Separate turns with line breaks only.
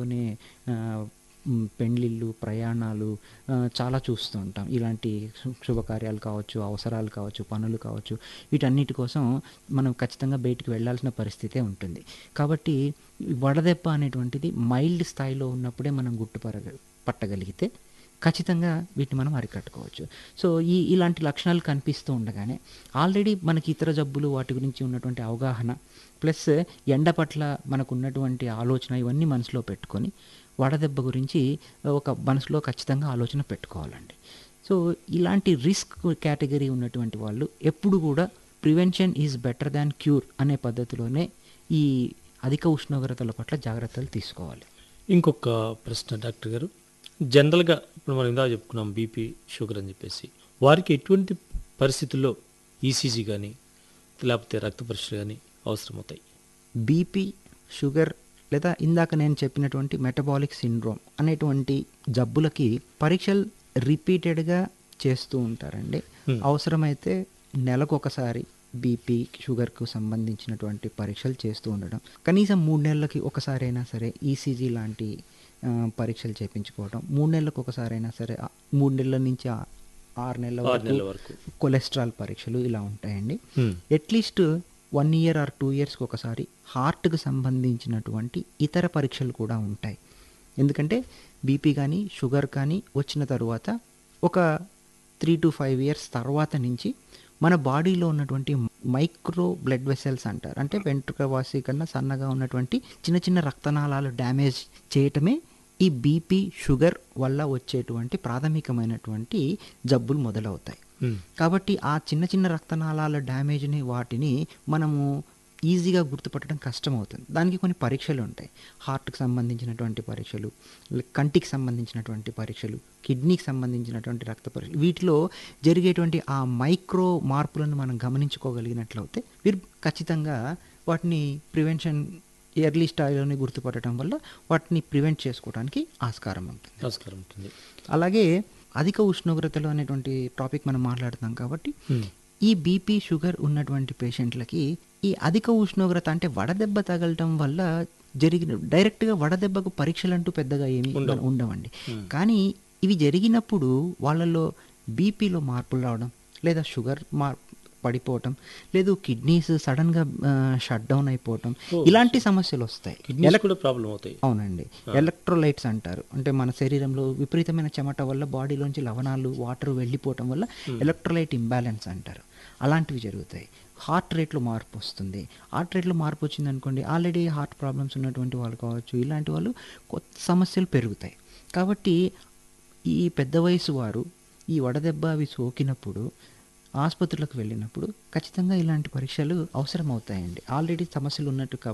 నే ఆహ్, హ్మ్. పెళ్ళిళ్ళు, ప్రయాణాలు ఆహ్, చాలా చూస్తూ ఉంటాం. ఇలాంటి శు శుభకార్యాలు కావచ్చు, అవసరాలు కావచ్చు, పనులు కావచ్చు, వీటన్నిటి కోసం మనం ఖచ్చితంగా బయటికి వెళ్ళాల్సిన పరిస్థితే ఉంటుంది. కాబట్టి వడదెబ్బ అనేటువంటిది మైల్డ్ స్థాయిలో ఉన్నప్పుడే మనం గుర్తుపరగ పట్టగలిగితే ఖచ్చితంగా వీటిని మనం అరికట్టుకోవచ్చు. సో, ఈ ఇలాంటి లక్షణాలు కనిపిస్తూ ఉండగానే ఆల్రెడీ మనకి ఇతర జబ్బులు వాటి గురించి ఉన్నటువంటి అవగాహన ప్లస్ ఎండ పట్ల మనకున్నటువంటి ఆలోచన ఇవన్నీ మనసులో పెట్టుకొని వడదెబ్బ గురించి ఒక మనసులో ఖచ్చితంగా ఆలోచన పెట్టుకోవాలండి. సో, ఇలాంటి రిస్క్ కేటగరీ ఉన్నటువంటి వాళ్ళు ఎప్పుడు కూడా prevention is better than cure అనే పద్ధతిలోనే ఈ అధిక ఉష్ణోగ్రతల పట్ల జాగ్రత్తలు తీసుకోవాలి.
ఇంకొక ప్రశ్న డాక్టర్ గారు. జనరల్‌గా ఇప్పుడు మనం ఇందాక చెప్పుకున్నాం బీపీ, షుగర్ అని చెప్పేసి. వారికి ఎటువంటి పరిస్థితుల్లో ఈసీజీ గాని, లేకపోతే రక్త పరీక్షలు గాని అవసరమవుతాయి?
బీపీ, షుగర్ లేదా ఇందాక నేను చెప్పినటువంటి మెటబాలిక్ సిండ్రోమ్ అనేటువంటి జబ్బులకి పరీక్షలు రిపీటెడ్‌గా చేస్తూ ఉంటారండి.
హ్మ్.
అవసరమైతే నెలకొకసారి బీపీ, షుగర్‌కు సంబంధించినటువంటి పరీక్షలు చేస్తూ ఉండడం. కనీసం 3 నెలలకి ఒకసారైనా సరే ఈసీజీ లాంటి ఆహ్, పరీక్షలు చేపించుకోవడం. 3 నెలలకు ఒకసారైనా సరే ఆహ్, 3 నెలల నుంచి ఆ 6 నెలల
6 నెలల
వరకు
వరకు.
కొలెస్ట్రాల్ పరీక్షలు ఇలా ఉంటాయండి.
హ్మ్.
అట్‌లీస్ట్ 1 ఇయర్ ఆర్ 2 ఇయర్స్‌కి ఒకసారి హార్ట్‌కి సంబంధించినటువంటి ఇతర పరీక్షలు కూడా ఉంటాయి. ఎందుకంటే బీపీ గానీ, షుగర్ కానీ వచ్చిన తరువాత ఒక 3-5 ఇయర్స్ తర్వాత నుంచి మన బాడీలో ఉన్నటువంటి మైక్రో బ్లడ్ వెసెల్స్ అంటారు. అంటే వెంట్రుక వాసి కన్నా సన్నగా ఉన్నటువంటి చిన్న చిన్న రక్తనాళాలు డ్యామేజ్ చేయటమే ఈ బీపీ, షుగర్ వల్ల వచ్చేటువంటి ప్రాథమికమైనటువంటి జబ్బులు మొదలవుతాయి.
హ్మ్.
కాబట్టి ఆ చిన్న చిన్న రక్తనాళాల డ్యామేజ్‌ని వాటిని మనము ఈజీగా గుర్తుపట్టడం కష్టమవుతుంది. దానికి కొన్ని పరీక్షలు ఉంటాయి. హార్ట్‌కి సంబంధించినటువంటి పరీక్షలు, కంటికి సంబంధించినటువంటి పరీక్షలు, కిడ్నీకి సంబంధించినటువంటి రక్త పరీక్షలు. వీటిలో జరిగేటువంటి ఆ మైక్రో మార్పులను మనం గమనించుకోగలిగినట్లయితే వీరు ఖచ్చితంగా వాటిని ప్రివెన్షన్ ఎర్లీ స్థాయిలోనే గుర్తుపట్టడం వల్ల వాటిని ప్రివెంట్ చేసుకోవడానికి ఆస్కారం ఉంటుంది.
ఆస్కారం ఉంటుంది.
అలాగే అధిక ఉష్ణోగ్రతలు అనేటువంటి టాపిక్ మనం మాట్లాడుతున్నాం కాబట్టి
హ్మ్.
ఈ బీపీ, షుగర్ ఉన్నటువంటి పేషెంట్‌లకి ఈ అధిక ఉష్ణోగ్రత అంటే వడదెబ్బ తగలటం వల్ల జరిగిన డైరెక్ట్‌గా వడదెబ్బకు పరీక్షలంటూ పెద్దగా ఏమీ
ఉండవు.
ఉండవండి.
హ్మ్.
కానీ ఇవి జరిగినప్పుడు వాళ్ళలో బీపీలో మార్పులు రావడం లేదా షుగర్ మార్ పడిపోవటం లేదు కిడ్నీస్ సడన్‌గా ఆహ్, షట్ డౌన్ అయిపోవటం
ఓహ్!
ఇలాంటి సమస్యలొస్తాయి.
కిడ్నీస్
ఎలక్
కూడా ప్రాబ్లమ్ అవుతాయి.
అవునండి.
ఆ.
ఎలక్ట్రోలైట్స్ అంటారు. అంటే మన శరీరంలో విపరీతమైన చెమట వల్ల బాడీలోంచి లవణాలు, వాటర్ వెళ్ళిపోవటం వల్ల
హ్మ్.
ఎలక్ట్రోలైట్ ఇంబాలెన్స్ అంటారు. అలాంటివి జరుగుతాయి. హార్ట్ రేట్‌లో మార్పు వస్తుంది. హార్ట్ రేట్‌లో మార్పు వచ్చిందనుకోండి ఆల్రెడీ హార్ట్ ప్రాబ్లమ్స్ ఉన్నటువంటి వాళ్ళు కావచ్చు, ఇలాంటి వాళ్ళు కొత్త సమస్యలు పెరుగుతాయి. కాబట్టి ఈ పెద్ద వయసు వారు ఈ వడదెబ్బ అవి సోకినప్పుడు ఆస్పత్రులకు వెళ్ళినప్పుడు ఖచ్చితంగా ఇలాంటి పరీక్షలు అవసరమవుతాయండి. ఆల్రెడీ సమస్యలు ఉన్నట్టు కా